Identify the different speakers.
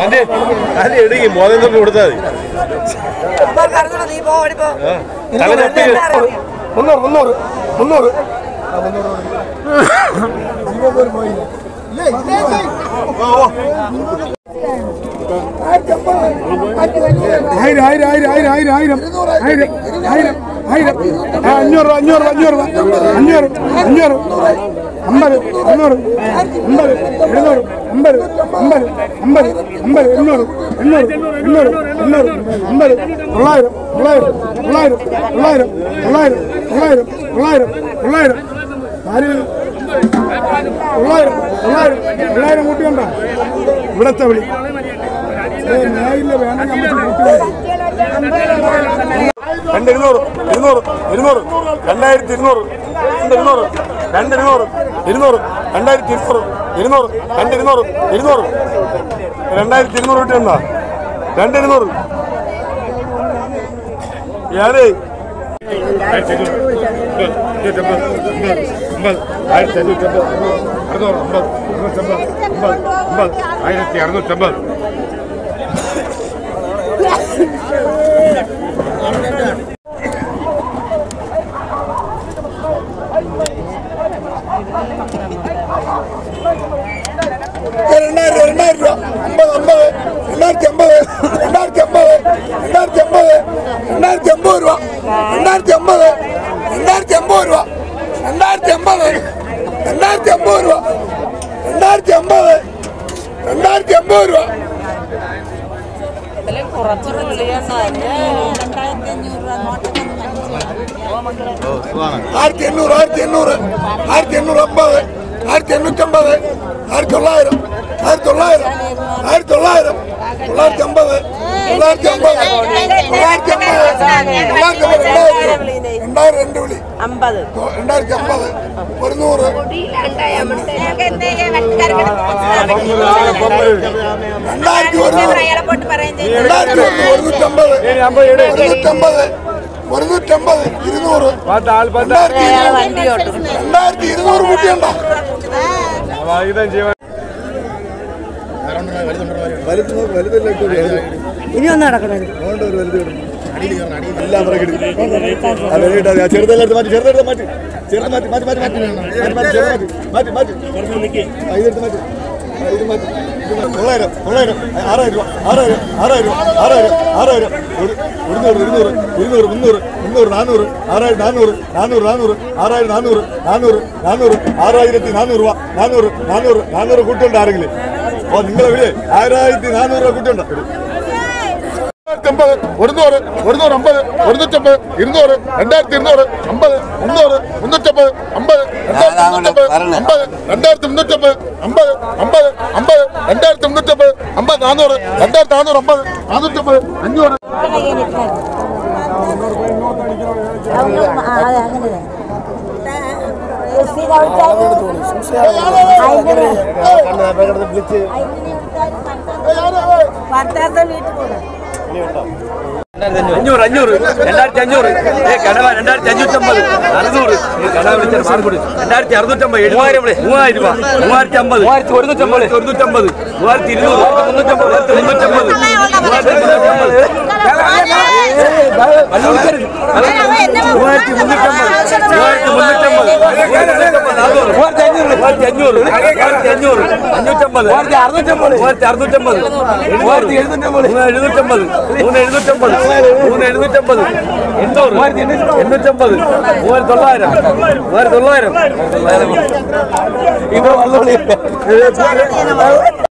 Speaker 1: അതെ അതെ എടുക്കി മോദം തപ്പി കൊടുത്താൽ മതി
Speaker 2: നീ പോ ഓടി പോ
Speaker 1: ആ, തല ചട്ടി
Speaker 3: മുന്നൂറ് മുന്നൂറ് മുന്നൂറ് ആയിരം ആയിരം ആയിരം ആയിരം ആയിരം ആയിരം ആയിരം ആയിരം ആയിരം ആ, അഞ്ഞൂറ് രൂപ അഞ്ഞൂറ് രൂപ അഞ്ഞൂറ് രൂപ അഞ്ഞൂറ് അഞ്ഞൂറ് അമ്പത് അഞ്ഞൂറ് അമ്പത് എഴുന്നൂറ് അമ്പത് അമ്പത് അമ്പത് അമ്പത് എണ്ണൂറ് എണ്ണൂറ് എണ്ണൂറ് എണ്ണൂറ് അമ്പത് തൊള്ളായിരം തൊള്ളായിരം തൊള്ളായിരം തൊള്ളായിരം തൊള്ളായിരം തൊള്ളായിരം തൊള്ളായിരം തൊള്ളായിരം ആര് തൊള്ളായിരം തൊള്ളായിരം തൊള്ളായിരം കൂട്ടിയുണ്ടോ ഇവിടത്തെ വിളി ഏ, ന്യായമില്ല വേണമെങ്കിൽ നമുക്ക് കൂട്ടി
Speaker 1: രണ്ട് ഇരുന്നൂറ് ഇരുന്നൂറ് ഇരുന്നൂറ് രണ്ടായിരത്തി ഇരുന്നൂറ് രണ്ട് ഇരുന്നൂറ് രണ്ട് ഇരുന്നൂറ് ഇരുന്നൂറ് രണ്ടായിരത്തി ഇരുന്നൂറ് ഇരുന്നൂറ് രണ്ട് ഇരുന്നൂറ് ഇരുന്നൂറ് രണ്ടായിരത്തി ഇരുന്നൂറ് കിട്ടിയുണ്ടോ രണ്ട് ഇരുന്നൂറ് ഞാനേ ആയിരത്തി അറുന്നൂറ്റമ്പത്
Speaker 3: രണ്ടായിരം രണ്ടായിരം രൂപ അമ്പത് അമ്പത് രണ്ടായിരത്തി അമ്പത് രണ്ടായിരത്തി അമ്പത് രണ്ടായിരത്തി അമ്പത് രണ്ടായിരത്തി അമ്പത് രൂപ രണ്ടായിരത്തി അമ്പത് രണ്ടായിരത്തി അമ്പത് രൂപ രണ്ടായിരത്തി അമ്പത് രണ്ടായിരത്തി അമ്പത് രൂപ രണ്ടായിരത്തി അമ്പത് രണ്ടായിരത്തി അമ്പത് രൂപ
Speaker 2: കുറച്ചൊക്കെ വിളിയണ്ടായിരുന്നു രണ്ടായിരത്തി അഞ്ഞൂറ് രൂപ നോട്ടൊക്കെ
Speaker 3: ആയിരത്തി എണ്ണൂറ് ആയിരത്തി എണ്ണൂറ് ആയിരത്തി എണ്ണൂറ് അമ്പത് ആയിരത്തി എണ്ണൂറ്റമ്പത് ആയിരത്തി തൊള്ളായിരം ആയിരത്തി തൊള്ളായിരം ആയിരത്തി തൊള്ളായിരം തൊള്ളായിരത്തി അമ്പത് തൊള്ളായിരത്തി അമ്പത് തൊള്ളായിരത്തി അമ്പത് തൊള്ളായിരത്തി അമ്പത് രണ്ടായിരം രണ്ടായിരം രണ്ട് വിളി
Speaker 2: അമ്പത്
Speaker 3: രണ്ടായിരത്തി അമ്പത് ഒരു നൂറ് രണ്ടായിരത്തി ഒരുന്നൂറ് രണ്ടായിരത്തി ഒന്ന് ഒരുന്നൂറ്റമ്പത് ഒരുന്നൂറ്റമ്പത് ഒരുന്നൂറ്റമ്പത് ഇരുന്നൂറ് രണ്ടായിരത്തി ഇരുന്നൂറ്
Speaker 2: വണ്ടി ഓട്ടും
Speaker 3: രണ്ടായിരത്തി ഇരുന്നൂറ് കൂട്ടിയുണ്ടോ
Speaker 2: ഇനി ഒന്ന് നടക്കണം
Speaker 3: ചെറുതെല്ലാം മാറ്റി ചെറുതെടുത്ത് മാറ്റി ചെറുത് മാറ്റി മാറ്റി മാറ്റി മാറ്റി മാറ്റി മാറ്റി മാറ്റി ചെറുത് മാറ്റി മാറ്റി ഇതെടുത്ത് മാറ്റി ആ, ഇത് മാറ്റി ഇത് മാറ്റി. തൊള്ളായിരം തൊള്ളായിരം ആറായിരം രൂപ ആറായിരം ആറായിരം രൂപ ആറായിരം ആറായിരം ഒരു ഒരുന്നൂറ് ഇരുന്നൂറ് ഇരുന്നൂറ് മുന്നൂറ് മുന്നൂറ് നാനൂറ് ആറായിരം നാനൂറ് നാനൂറ് നാനൂറ് ആറായിരം നാനൂറ് നാനൂറ് നാനൂറ് ആറായിരത്തി നാനൂറ് രൂപ നാനൂറ് നാനൂറ് നാനൂറ് കൂട്ടുണ്ട് ആരെങ്കിലും ഓ നിങ്ങളെ വിളി ആയിരത്തി നാനൂറ് രൂപ കൂട്ടുണ്ട് അമ്പത് ഒരുന്നൂറ് ഒരുന്നൂറ് അമ്പത് ഒരുന്നൂറ്റമ്പത് ഇരുന്നൂറ് രണ്ടായിരത്തി ഇരുന്നൂറ് അമ്പത് മുന്നൂറ് മുന്നൂറ്റമ്പത് അമ്പത് രണ്ടായിരത്തി മുന്നൂറ്റമ്പത് അമ്പത് രണ്ടായിരത്തി മുന്നൂറ്റമ്പത് അമ്പത് അമ്പത് അമ്പത് രണ്ടായിരത്തി മുന്നൂറ്റമ്പത് അമ്പത് നാനൂറ് രണ്ടായിരത്തി നാനൂറ് അമ്പത് നാനൂറ്റമ്പത് അഞ്ഞൂറ്
Speaker 4: അഞ്ഞൂറ് അഞ്ഞൂറ് രണ്ടായിരത്തി അഞ്ഞൂറ് ഏ കടവ രണ്ടായിരത്തി അഞ്ഞൂറ്റമ്പത് അറുന്നൂറ് ഏ കടവ വിളിച്ചാൽ മാറിക്കൊടു രണ്ടായിരത്തി അറുന്നൂറ്റമ്പത് മൂവായിരം മൂവായിരം രൂപ മൂവായിരത്തി അമ്പത് മൂവായിരത്തി ഒരുന്നൂറ്റമ്പത് ഒരുന്നൂറ്റമ്പത് മൂവായിരത്തി ഇരുന്നൂറ് മുന്നൂറ്റമ്പത് മൂവായിരത്തി മുന്നൂറ്റമ്പത് മൂവായിരത്തി മുന്നൂറ്റമ്പത് മൂവായിരത്തി മുന്നൂറ്റമ്പത് മൂവായിരത്തി മുന്നൂറ്റമ്പത് മൂവായിരത്തി അഞ്ഞൂറ് മൂവായിരത്തി അഞ്ഞൂറ് മൂവായിരത്തി അഞ്ഞൂറ് അഞ്ഞൂറ്റമ്പത് മൂവായിരത്തി അറുന്നൂറ്റമ്പത് മൂവായിരത്തി അറുന്നൂറ്റമ്പത് മൂവായിരത്തി എഴുന്നൂറ്റമ്പത് മൂന്ന് എഴുന്നൂറ്റമ്പത് മൂന്ന് എഴുന്നൂറ്റമ്പത് മൂന്ന് എഴുന്നൂറ്റമ്പത് എണ്ണൂറ് എണ്ണൂറ്റമ്പത് മൂവായിരത്തി തൊള്ളായിരം മൂവായിരത്തി തൊള്ളായിരം ഇവിടെ വന്നോളി